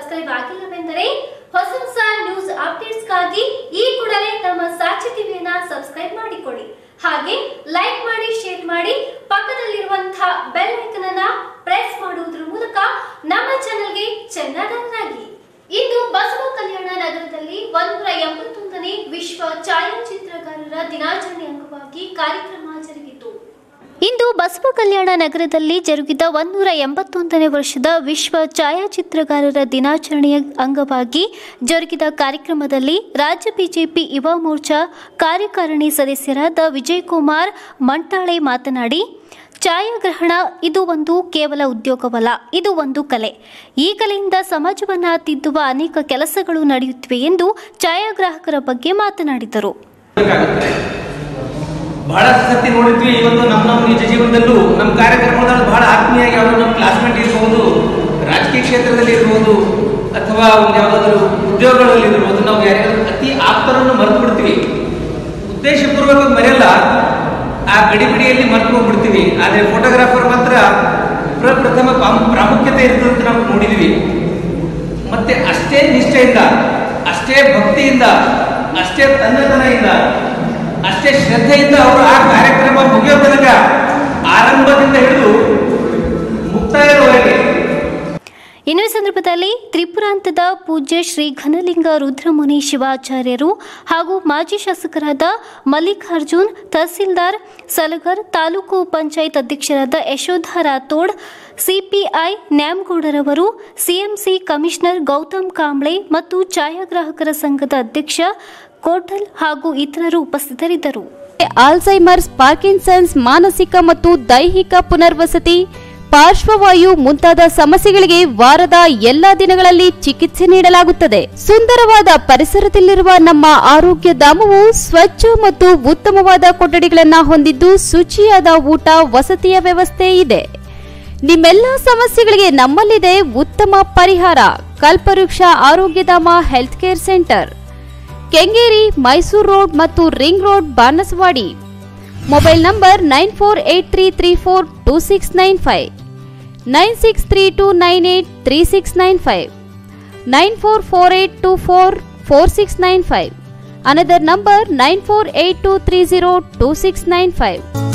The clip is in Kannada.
ಸಬ್ಸ್ಕ್ರೈಬ್ ಆಗಿಲ್ಲವೆಂದರೆ ಹೊಸ ಹೊಸ ನ್ಯೂಸ್ ಅಪ್ಡೇಟ್ಸ್ಗಾಗಿ ಈ ಕೂಡಲೇ ನಮ್ಮ ಸಾಕ್ಷಿ ಟಿವಿಯನ್ನ ಸಬ್ಸ್ಕ್ರೈಬ್ ಮಾಡಿಕೊಳ್ಳಿ ಹಾಗೆ ಲೈಕ್ ಮಾಡಿ ಶೇರ್ ಮಾಡಿ ಪಕ್ಕದಲ್ಲಿರುವಂತಹ ಬೆಲ್ ಐಕನ್ ಅನ್ನ ಪ್ರೆಸ್ ಮಾಡುವುದರ ಮೂಲಕ ನಮ್ಮ ಚಾನೆಲ್ಗೆ ಚೆನ್ನಾಗಿ ಇಂದು ಬಸವ ಕಲ್ಯಾಣ ನಗರದಲ್ಲಿ ಒಂದೂರ ಎಂಬತ್ತೊಂದನೇ ವಿಶ್ವ ಛಾಯಾಚಿತ್ರಗಾರರ ದಿನಾಚರಣೆ ಅಂಗವಾಗಿ ಕಾರ್ಯಕ್ರಮ ಜರುಗಿತು ಇಂದು ಬಸವ ಕಲ್ಯಾಣ ನಗರದಲ್ಲಿ ಜರುಗಿದ ಒಂದೂರ ಎಂಬತ್ತೊಂದನೇ ವರ್ಷದ ವಿಶ್ವ ಛಾಯಾಚಿತ್ರಗಾರರ ದಿನಾಚರಣೆಯ ಅಂಗವಾಗಿ ಜರುಗಿದ ಕಾರ್ಯಕ್ರಮದಲ್ಲಿ ರಾಜ್ಯ ಬಿಜೆಪಿ ಯುವ ಮೋರ್ಚಾ ಕಾರ್ಯಕಾರಿಣಿ ಸದಸ್ಯರಾದ ವಿಜಯಕುಮಾರ್ ಮಂಟಾಳೆ ಮಾತನಾಡಿ ಛಾಯಾಗ್ರಹಣ ಇದು ಒಂದು ಕೇವಲ ಉದ್ಯೋಗವಲ್ಲ ಇದು ಒಂದು ಕಲೆ ಈ ಕಲೆಯಿಂದ ಸಮಾಜವನ್ನು ತಿದ್ದುವ ಅನೇಕ ಕೆಲಸಗಳು ನಡೆಯುತ್ತಿವೆ ಎಂದು ಛಾಯಾಗ್ರಾಹಕರ ಬಗ್ಗೆ ಮಾತನಾಡಿದರು ಬೇಕಾಗುತ್ತೆ ಬಹಳಷ್ಟು ಸತಿ ನೋಡಿದ್ವಿ ಇವತ್ತು ನಮ್ಮ ನಮ್ಮ ನಿಜ ಜೀವನದಲ್ಲೂ ನಮ್ಮ ಕಾರ್ಯಕ್ರಮದಲ್ಲಿ ಬಹಳ ಆತ್ಮೀಯಾಗಿ ಅವರು ನಮ್ಮ ಕ್ಲಾಸ್ಮೇಟ್ ಇರ್ಬೋದು ರಾಜಕೀಯ ಕ್ಷೇತ್ರದಲ್ಲಿ ಇರ್ಬೋದು ಅಥವಾ ಒಂದು ಯಾವುದಾದ್ರೂ ಉದ್ಯೋಗಗಳಲ್ಲಿ ಇರ್ಬೋದು ನಾವು ಯಾರ್ಯಾರು ಅತಿ ಆಪ್ತರನ್ನು ಮರೆತು ಬಿಡ್ತೀವಿ ಉದ್ದೇಶಪೂರ್ವಕವಾಗಿ ಮರೆಯಲ್ಲ ಆ ಗಡಿಬಿಡಿಯಲ್ಲಿ ಮರೆತು ಹೋಗ್ಬಿಡ್ತೀವಿ ಆದರೆ ಫೋಟೋಗ್ರಾಫರ್ ಮಾತ್ರ ಪ್ರಪ್ರಥಮ ಪ್ರಾಮು- ಪ್ರಾಮುಖ್ಯತೆ ಇರ್ತದೆ ಅಂತ ನಾವು ನೋಡಿದ್ವಿ ಮತ್ತೆ ಅಷ್ಟೇ ನಿಷ್ಠೆಯಿಂದ ಅಷ್ಟೇ ಭಕ್ತಿಯಿಂದ ಅಷ್ಟೇ ತನ್ನತನದಿಂದ ಅಷ್ಟೇ ಶ್ರದ್ಧೆಯಿಂದ ಅವರು ಆ ಕಾರ್ಯಕ್ರಮ ಮುಗಿಯೋ ತನಕ ಆರಂಭದಿಂದ ಹಿಡಿದು ಮುಕ್ತಾಯದವರೆಗೆ ಇನ್ನು ಈ ಸಂದರ್ಭದಲ್ಲಿ ತ್ರಿಪುರಾಂತದ ಪೂಜ್ಯ ಶ್ರೀ ಘನಲಿಂಗ ರುದ್ರಮುನಿ ಶಿವಾಚಾರ್ಯರು ಹಾಗೂ ಮಾಜಿ ಶಾಸಕರಾದ ಮಲ್ಲಿಕಾರ್ಜುನ್ ತಹಸೀಲ್ದಾರ್ ಸಲಗರ್ ತಾಲೂಕು ಪಂಚಾಯತ್ ಅಧ್ಯಕ್ಷರಾದ ಯಶೋಧ ರಾಥೋಡ್ ಸಿಪಿಐ ನ್ಯಾಮಗೌಡರವರು ಸಿಎಂಸಿ ಕಮಿಷನರ್ ಗೌತಮ್ ಕಾಂಬ್ಳೆ ಮತ್ತು ಛಾಯಾಗ್ರಾಹಕರ ಸಂಘದ ಅಧ್ಯಕ್ಷ ಕೋಟಲ್ ಹಾಗೂ ಇತರರು ಉಪಸ್ಥಿತರಿದ್ದರು ಆಲ್ಝೈಮರ್ಸ್ ಪಾರ್ಕಿನ್ಸನ್ಸ್ ಮಾನಸಿಕ ಮತ್ತು ದೈಹಿಕ ಪುನರ್ವಸತಿ ಪಾರ್ಶ್ವವಾಯು ಮುಂತಾದ ಸಮಸ್ಯೆಗಳಿಗೆ ವಾರದ ಎಲ್ಲಾ ದಿನಗಳಲ್ಲಿ ಚಿಕಿತ್ಸೆ ನೀಡಲಾಗುತ್ತದೆ ಸುಂದರವಾದ ಪರಿಸರದಲ್ಲಿರುವ ನಮ್ಮ ಆರೋಗ್ಯ ಧಾಮವು ಸ್ವಚ್ಛ ಮತ್ತು ಉತ್ತಮವಾದ ಕೊಠಡಿಗಳನ್ನು ಹೊಂದಿದ್ದು ಶುಚಿಯಾದ ಊಟ ವಸತಿಯ ವ್ಯವಸ್ಥೆ ಇದೆ ನಿಮ್ಮೆಲ್ಲ ಸಮಸ್ಯೆಗಳಿಗೆ ನಮ್ಮಲ್ಲಿದೆ ಉತ್ತಮ ಪರಿಹಾರ Kalpavriksha Arogyadhama health care centre Kengeri Mysore road ಮತ್ತು ring road Banaswadi mobile number nine four eight three three four two six nine five nine six three two nine eight three six nine five nine four four eight two four four six nine five another number nine four eight two three zero two six nine five